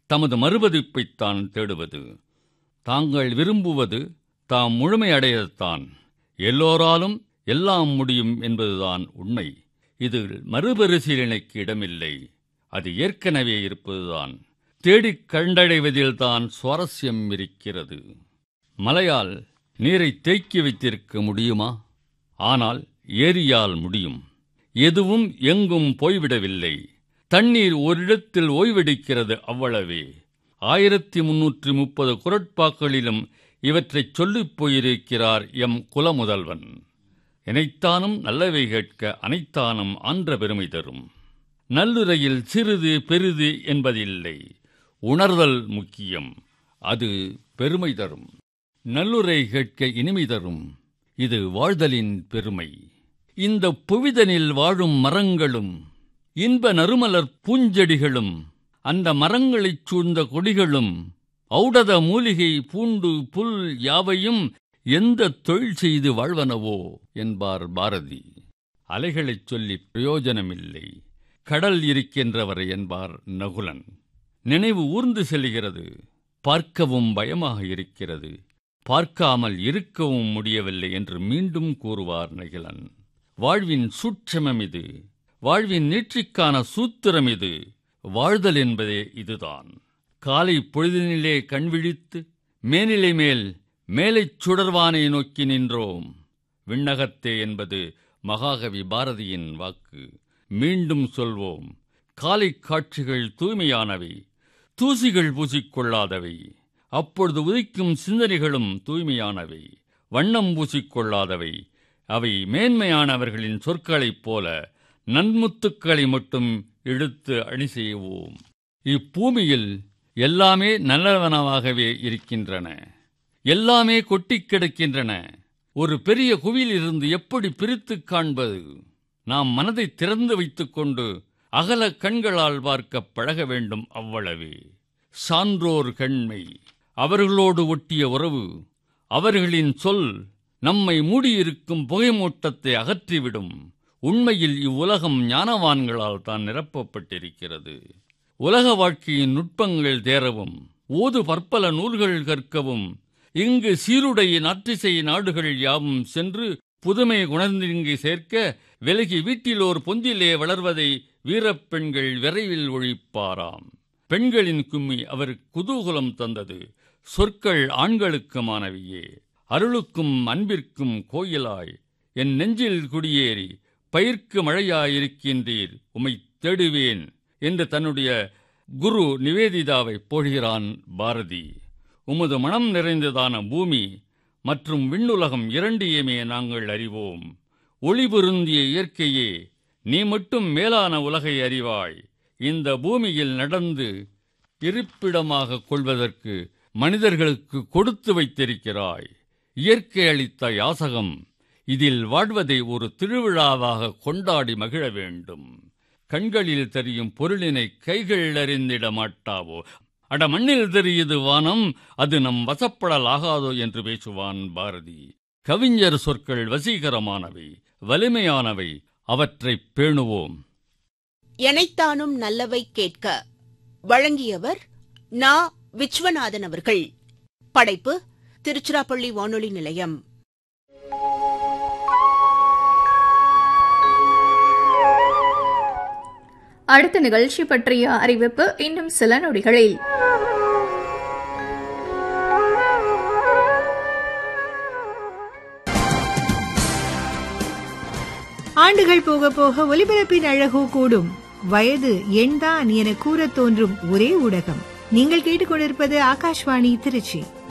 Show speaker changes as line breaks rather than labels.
தமது மறுபதிப்பைத்தான் தேடுவது தாங்கள் விரும்புவது தாம் முழுமையடையத்தான் எல்லோராலும் எல்லாம் முடியும் என்பதுதான் உண்மை இது மறுபரிசீலனைக்கு இடமில்லை அது ஏற்கனவே இருப்பதுதான் தேடிக் கண்டடைவதில்தான் சுவாரஸ்யம் இருக்கிறது மலையால் நீரை தேக்கி வைத்திருக்க முடியுமா ஆனால் ஏரியால் முடியும் எதுவும் எங்கும் போய்விடவில்லை தண்ணீர் ஓரிடத்தில் ஓய்வெடுக்கிறது அவ்வளவே ஆயிரத்தி முன்னூற்றி முப்பது குரட்பாக்களிலும் இவற்றைச் சொல்லிப் போயிருக்கிறார் எம் குலமுதல்வன் இனைத்தானும் நல்லவை கேட்க அனைத்தானும் ஆன்ற பெருமை தரும் நல்லுரையில் சிறிது பெரிது என்பதில்லை உணர்தல் முக்கியம் அது பெருமை தரும் நல்லுரை கேட்க இனிமை தரும் இது வாழ்தலின் பெருமை இந்த புவிதனில் வாழும் மரங்களும் இன்ப நறுமலர் பூஞ்செடிகளும் அந்த மரங்களைச் சூழ்ந்த கொடிகளும் ஔடத மூலிகை பூண்டு புல் யாவையும் எந்த தொழில் செய்து வாழ்வனவோ என்பார் பாரதி அலைகளைச் சொல்லி பிரயோஜனமில்லை கடல் இருக்கின்றவர் என்பார் நகுலன் நினைவு ஊர்ந்து செல்கிறது பார்க்கவும் பயமாக இருக்கிறது பார்க்காமல் இருக்கவும் முடியவில்லை என்று மீண்டும் கூறுவார் நகிலன் வாழ்வின் சூட்சமம் இது வாழ்வின் நீட்சிக்கான சூத்திரம் இது வாழ்தல் என்பதே இதுதான் காலை பொழுதினிலே கண்விழித்து மேனிலை மேல் மேலைச் சுடர்வானை நோக்கி நின்றோம் விண்ணகத்தே என்பது மகாகவி பாரதியின் வாக்கு மீண்டும் சொல்வோம் காலை காட்சிகள் தூய்மையானவை தூசிகள் பூசிக்கொள்ளாதவை அப்பொழுது உதிக்கும் சிந்தனைகளும் தூய்மையானவை வண்ணம் பூசிக்கொள்ளாதவை அவை மேன்மையானவர்களின் சொற்களைப் போல நன்முத்துக்களை மட்டும் எடுத்து அணி செய்வோம் இப்பூமியில் எல்லாமே நல்லவனவாகவே இருக்கின்றன எல்லாமே கொட்டிக் கிடக்கின்றன ஒரு பெரிய குவியிலிருந்து எப்படி பிரித்துக் காண்பது நாம் மனதை திறந்து வைத்துக்கொண்டு அகல கண்களால் பார்க்க பழக வேண்டும் அவ்வளவே சான்றோர் கண்மை அவர்களோடு ஒட்டிய உறவு அவர்களின் சொல் நம்மை மூடியிருக்கும் புகைமூட்டத்தை அகற்றிவிடும் உண்மையில் இவ்வுலகம் ஞானவான்களால் தான் நிரப்பப்பட்டிருக்கிறது உலக வாழ்க்கையின் நுட்பங்கள் தேரவும் ஓது பற்பல நூல்கள் கற்கவும் இங்கு சீருடைய நாற்றிசை நாடுகள் யாவும் சென்று புதுமை குணர்ந்திங்கு சேர்க்க விலகி வீட்டிலோர் பொந்திலே வளர்வதை வீரப்பெண்கள் விரைவில் ஒழிப்பாராம் பெண்களின் கும்மி அவர் குதூகலம் தந்தது சொற்கள் ஆண்களுக்குமானவையே அருளுக்கும் அன்பிற்கும் கோயிலாய் என் நெஞ்சில் குடியேறி பயிர்க்கு மழையாயிருக்கின்றீர் உமை தேடுவேன் என்று தன்னுடைய குரு நிவேதிதாவை போடுகிறான் பாரதி உமது மனம் நிறைந்ததான பூமி மற்றும் விண்ணுலகம் இரண்டையுமே நாங்கள் அறிவோம் ஒளி பொருந்திய இயற்கையே நீ மட்டும் மேலான உலகை அறிவாய் இந்த பூமியில் நடந்து இருப்பிடமாக கொள்வதற்கு மனிதர்களுக்கு கொடுத்து வைத்திருக்கிறாய் இயற்கை அளித்த யாசகம் இதில் வாழ்வதை ஒரு திருவிழாவாக கொண்டாடி மகிழ வேண்டும் கண்களில் தெரியும் பொருளினை கைகள் அறிந்திட மாட்டாவோ அட மண்ணில் தெரியுது வானம் அது நம் வசப்படலாகாதோ என்று பேசுவான் பாரதி கவிஞர் சொற்கள் வசீகரமானவை வலிமையானவை அவற்றைப் பேணுவோம்
எனைத்தானும் நல்லவை கேட்க வழங்கியவர் நா விஸ்வநாதன் அவர்கள் படைப்பு திருச்சிராப்பள்ளி வானொலி நிலையம்
அடுத்த நிகழ்ச்சி பற்றிய அறிவிப்பு இன்னும் சில நொடிகளில்
ஆண்டுகள் போக போக ஒலிபரப்பின் அழகோ கூடும் வயது எண்தான் என கூறத் தோன்றும் ஒரே ஊடகம் நீங்கள் கேட்டுக்கொண்டிருப்பது ஆகாஷ்வாணி திருச்சி